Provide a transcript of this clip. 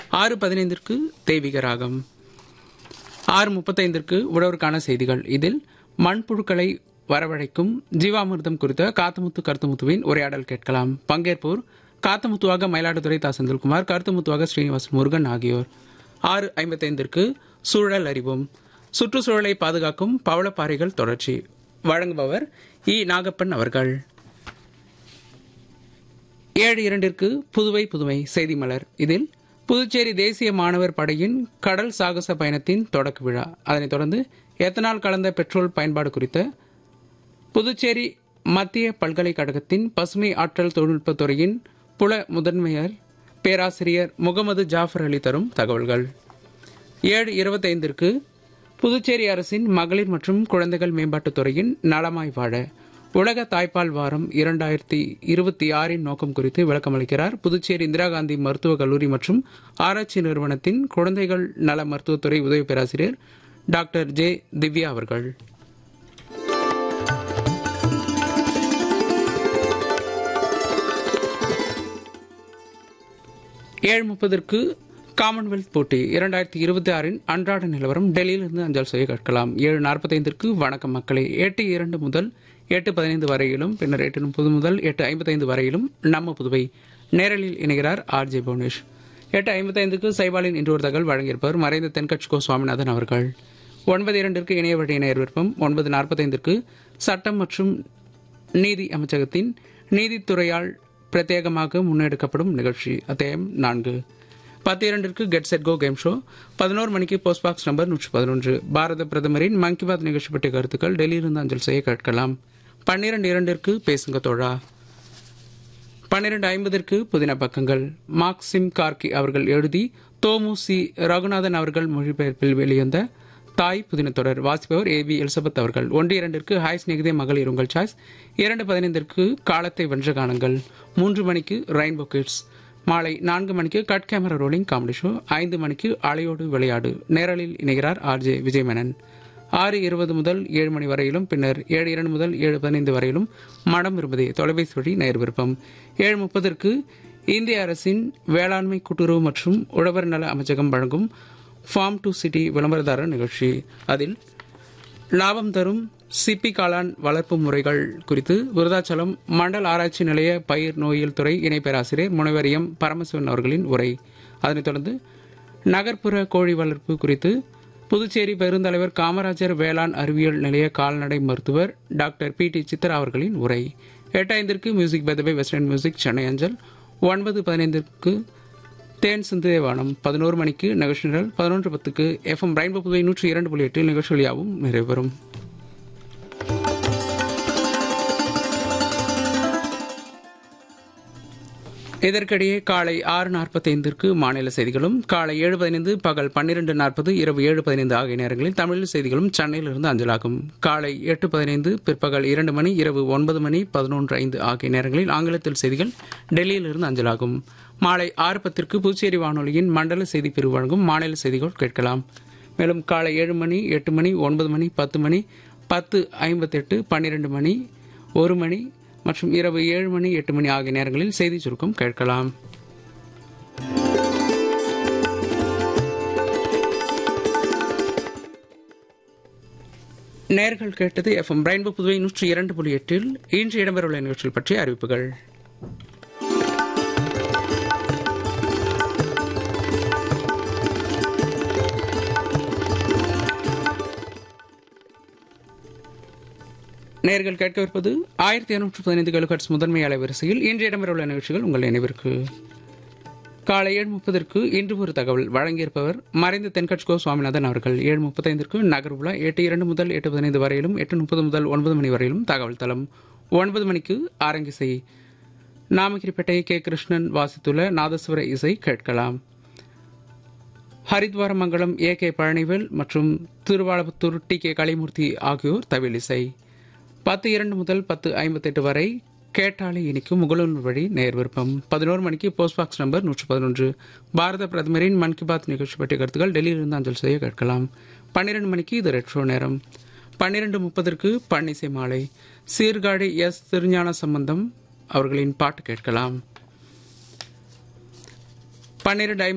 ஆறு பதினைந்திற்கு தெய்வீக ராகம் ஆறு முப்பத்தைந்திற்கு உழவருக்கான செய்திகள் இதில் மண்புழுக்களை வரவழைக்கும் ஜீவாமிர்தம் குறித்த காத்தமுத்து கருத்துமுத்துவின் உரையாடல் கேட்கலாம் பங்கேற்போர் காத்தமுத்துவாக மயிலாடுதுறை தா செந்தில்குமார் கருத்துமுத்துவாக ஸ்ரீனிவாசன் முருகன் ஆகியோர் ஆறு ஐம்பத்தைந்திற்கு சூழல் அறிவோம் சுற்றுச்சூழலை பாதுகாக்கும் பவளப்பாறைகள் தொடர்ச்சி வழங்குபவர் இ நாகப்பன் அவர்கள் ஏழு இரண்டிற்கு புதுவை புதுமை செய்தி மலர் இதில் புதுச்சேரி தேசிய மாணவர் படையின் கடல் சாகச பயணத்தின் தொடக்க விழா அதனைத் தொடர்ந்து எத்தனால் கலந்த பெட்ரோல் பயன்பாடு குறித்த புதுச்சேரி மத்திய பல்கலைக்கழகத்தின் பசுமை ஆற்றல் தொழில்நுட்பத் துறையின் புல முதன்மையர் பேராசிரியர் முகமது ஜாஃபர் அலி தரும் தகவல்கள் ஏழு இருபத்தைந்திற்கு புதுச்சேரி அரசின் மகளிர் மற்றும் குழந்தைகள் மேம்பாட்டுத் துறையின் நலமாய் வாழ உலக தாய்ப்பால் வாரம் இரண்டாயிரத்தி இருபத்தி ஆறின் நோக்கம் குறித்து விளக்கமளிக்கிறார் புதுச்சேரி இந்திரா காந்தி மருத்துவக் கல்லூரி மற்றும் ஆராய்ச்சி நிறுவனத்தின் குழந்தைகள் நல மருத்துவத்துறை உதவி பேராசிரியர் டாக்டர் ஜே திவ்யா அவர்கள் ஏழு முப்பதற்கு காமன்வெல்த் போட்டி இரண்டாயிரத்தி இருபத்தி ஆறின் அன்றாட நிலவரம் டெல்லியிலிருந்து அஞ்சல் செய்ய கேட்கலாம் ஏழு நாற்பத்தைந்திற்கு வணக்கம் மக்களே எட்டு இரண்டு முதல் எட்டு பதினைந்து வரையிலும் பின்னர் எட்டு முப்பது முதல் எட்டு ஐம்பத்தைந்து வரையிலும் நம்ம புதுவை நேரலில் இணைகிறார் ஆர் ஜே புவனேஷ் எட்டு ஐம்பத்தைந்துக்கு சைபாலின் இன்று ஒரு தகவல் வழங்கியிருப்பவர் மறைந்த தென்கட்சிகோ சுவாமிநாதன் அவர்கள் ஒன்பது இரண்டிற்கு இணைய வழி இணையர் விருப்பம் ஒன்பது நாற்பத்தைந்திற்கு சட்டம் மற்றும் நீதி அமைச்சகத்தின் நீதித்துறையால் பிரத்யேகமாக முன்னெடுக்கப்படும் நிகழ்ச்சி அத்தியாயம் நான்கு பத்து இரண்டிற்கு get set go game show பதினோரு மணிக்கு போஸ்ட் பாக்ஸ் நம்பர் நூற்றி பதினொன்று பாரத பிரதமரின் மன் கி பாத் நிகழ்ச்சி பற்றிய கருத்துக்கள் டெல்லியிலிருந்து அஞ்சல் செய்ய கேட்கலாம் பன்னிரண்டு இரண்டிற்கு பேசுங்க தோழா பன்னிரண்டு ஐம்பதற்கு புதின பக்கங்கள் மார்க்சிம் கார்கி அவர்கள் எழுதி தோமு சி ரகுநாதன் அவர்கள் மொழிபெயர்ப்பில் வெளிவந்த தாய் புதின தொடர் வாசிப்பவர் ஏ வி எலிசபெத் அவர்கள் ஒன்று இரண்டிற்கு ஹாய் ஸ்நேகிதே மகளிர் உங்கள் சாய்ஸ் இரண்டு பதினைந்திற்கு காலத்தை வென்ற காணுங்கள் மூன்று மணிக்கு ரெயின்போ கிட்ஸ் மாலை நான்கு மணிக்கு cut camera rolling comedy show ஐந்து மணிக்கு அலையோடு விளையாடு நேரலில் இணைகிறார் ஆர் ஜே விஜயமேனன் ஆறு இருபது முதல் ஏழு மணி வரையிலும் பின்னர் ஏழு இரண்டு முதல் ஏழு பதினைந்து வரையிலும் மனம் இருப்பதே தொலைபேசி வழி நேர் விருப்பம் ஏழு முப்பதற்கு இந்திய அரசின் வேளாண்மை கூட்டுறவு மற்றும் உழவர் நல அமைச்சகம் வழங்கும் ஃபார்ம் டு சிட்டி விளம்பரதாரர் நிகழ்ச்சி அதில் லாபம் தரும் சிப்பி காளான் வளர்ப்பு முறைகள் குறித்து விருதாச்சலம் மண்டல் ஆராய்ச்சி நிலைய பயிர் நோயியல் துறை இணை பேராசிரியர் முனைவர் எம் பரமசிவன் அவர்களின் உரை அதனைத் தொடர்ந்து நகர்ப்புற கோழி வளர்ப்பு குறித்து புதுச்சேரி பெருந்தலைவர் காமராஜர் வேளாண் அறிவியல் நிலைய கால்நடை மருத்துவர் டாக்டர் பி டி சித்ரா அவர்களின் உரை எட்டு ஐந்திற்கு மியூசிக் பெதபை வெஸ்டர்ன் மியூசிக் சென்னை அஞ்சல் ஒன்பது பதினைந்திற்கு தேன் சிந்துதேவானம் பதினோரு மணிக்கு நிகழ்ச்சி நிரல் பதினொன்று பத்துக்கு எஃப்எம் ரெயின்போ புதுவை நூற்றி இரண்டு புள்ளி எட்டு நிகழ்ச்சிகள் யாவும் நிறைவேறும் இதற்கிடையே காலை ஆறு நாற்பத்தைந்திற்கு மாநில செய்திகளும் காலை ஏழு பதினைந்து பகல் பன்னிரண்டு நாற்பது இரவு ஏழு பதினைந்து ஆகிய நேரங்களில் தமிழ் செய்திகளும் சென்னையிலிருந்து அஞ்சலாகும் காலை எட்டு பதினைந்து பிற்பகல் இரண்டு மணி இரவு ஒன்பது மணி பதினொன்று ஐந்து ஆகிய நேரங்களில் ஆங்கிலத்தில் செய்திகள் டெல்லியிலிருந்து அஞ்சலாகும் மாலை ஆறு பத்திற்கு புதுச்சேரி வானொலியின் மண்டல செய்தி பிரிவு வழங்கும் மாநில செய்திகள் கேட்கலாம் மேலும் காலை ஏழு மணி எட்டு மணி ஒன்பது மணி பத்து மணி பத்து ஐம்பத்தெட்டு பன்னிரெண்டு மணி ஒரு மணி மற்றும் இரவு ஏழு மணி எட்டு மணி ஆகிய நேரங்களில் செய்தி சுருக்கம் கேட்கலாம் நேர்கள் கேட்டது எஃப்எம் ரெயின்போ புதுவை நூற்றி இரண்டு புள்ளி எட்டில் இன்று இடம்பெறவுள்ள நிகழ்ச்சிகள் பற்றிய அறிவிப்புகள் நேர்கள் கேட்கவிருப்பது ஆயிரத்தி இருநூற்று பதினைந்து கிலோஹர்ட்ஸ் முதன்மை அலைவரிசையில் இன்று இடம்பெறவுள்ள நிகழ்ச்சிகள் உங்கள் நினைவிற்கு காலை ஏழு முப்பதற்கு இன்று ஒரு தகவல் வழங்கியிருப்பவர் மறைந்த தென்கட்சிகோ சுவாமிநாதன் அவர்கள் ஏழு முப்பத்தைந்திற்கு நகர் உலா எட்டு இரண்டு முதல் எட்டு பதினைந்து வரையிலும் எட்டு முப்பது முதல் ஒன்பது மணி வரையிலும் தகவல் தளம் ஒன்பது மணிக்கு ஆரங்கிசை நாமகிரிப்பேட்டை கே கிருஷ்ணன் வாசித்துள்ள நாதஸ்வர இசை கேட்கலாம் ஹரித்வாரமங்கலம் ஏ கே பழனிவேல் மற்றும் திருவாளபுத்தூர் டி கே கலிமூர்த்தி ஆகியோர் தவில் இசை பத்து இரண்டு முதல் பத்து ஐம்பத்தெட்டு வரை கேட்டாலே இனிக்கும் முகலூர் வழி நேர் விருப்பம் பதினோரு மணிக்கு போஸ்ட் பாக்ஸ் நம்பர் நூற்று பதினொன்று பாரத பிரதமரின் மன் கி பாத் நிகழ்ச்சி பற்றிய கருத்துக்கள் டெல்லியிலிருந்து அஞ்சல் செய்ய கேட்கலாம் பன்னிரண்டு மணிக்கு இது ரெட்ரோ நேரம் பன்னிரண்டு முப்பதற்கு பன்னிசை மாலை சீர்காழி எஸ் திருஞான சம்பந்தம் அவர்களின் பாட்டு கேட்கலாம் பன்னிரண்டு